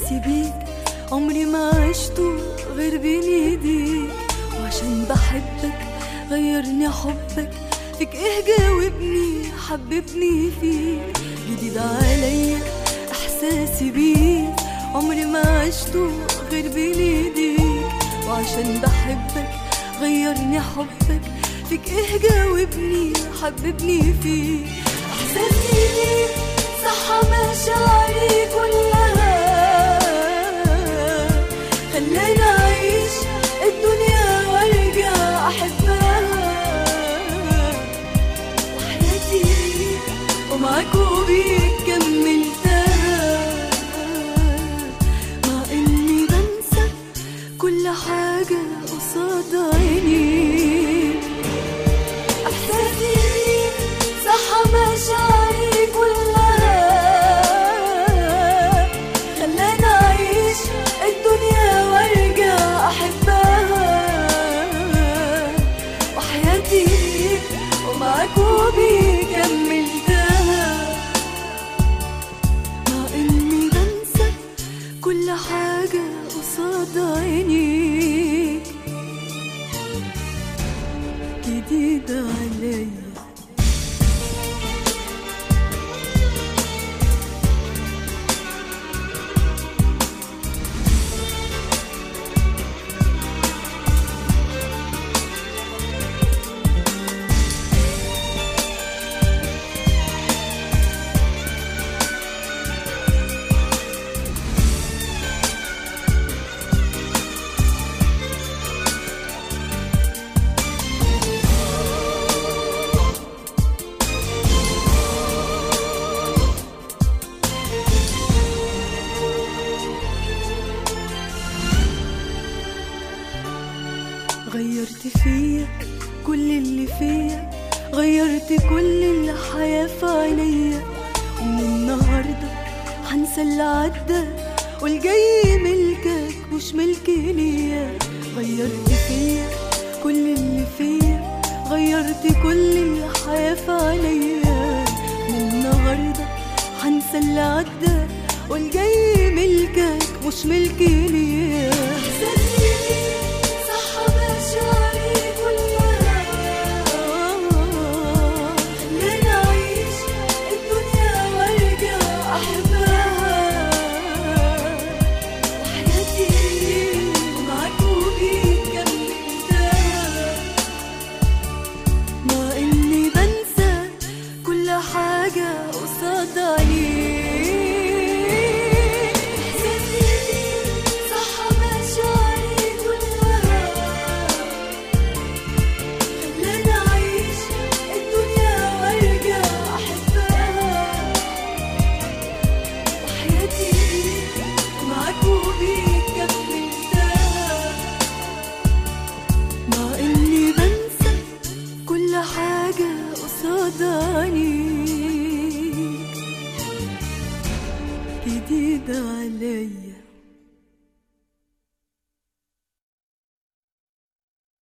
إحساسي بيك عمري ما عشته غير بين ايديك وعشان بحبك غيرني حبك فيك ايه جاوبني حببني فيك جديد عليا إحساسي بيك عمري ما عشته غير بين ايديك وعشان بحبك غيرني حبك فيك ايه جاوبني حببني فيك احساسي بيك صح مشاعري كلها خلاني اعيش الدنيا وارجع احبها وحياتي ليك ومعاك وبيك كملتها مع اني بنسى كل حاجة قصاد عينيك احساسي بيك صح مشاعري كلها خلاني اعيش الدنيا وارجع احبها وحياتي ليك ومعاك وبيك كملتها مع اني بنسى كل حاجة قصاد عينيك جديدة عليا غيرت فيا كل اللي فيا غيرت كل الحياة في عينيا ومن النهاردة هنسى اللي عدى والجاي ملكك مش ملكي ليا غيرت فيا كل اللي فيا غيرت كل الحياة في عينيا من النهاردة هنسى اللي عدى والجاي ملكك مش ملكي ليا احساسي بيك صح مشاعري كلها خلاني اعيش الدنيا وارجع احبها وحياتي معاك وبيك كملتها مع اني بنسى كل حاجة قصاد عينيك احساسي بيك صح مشاعري كلها خلاني اعيش الدنيا وارجع احبها وحياتي ليك معاك وبيك كملتها مع اني بنسى كل حاجة قصاد عينيك جديدة عليا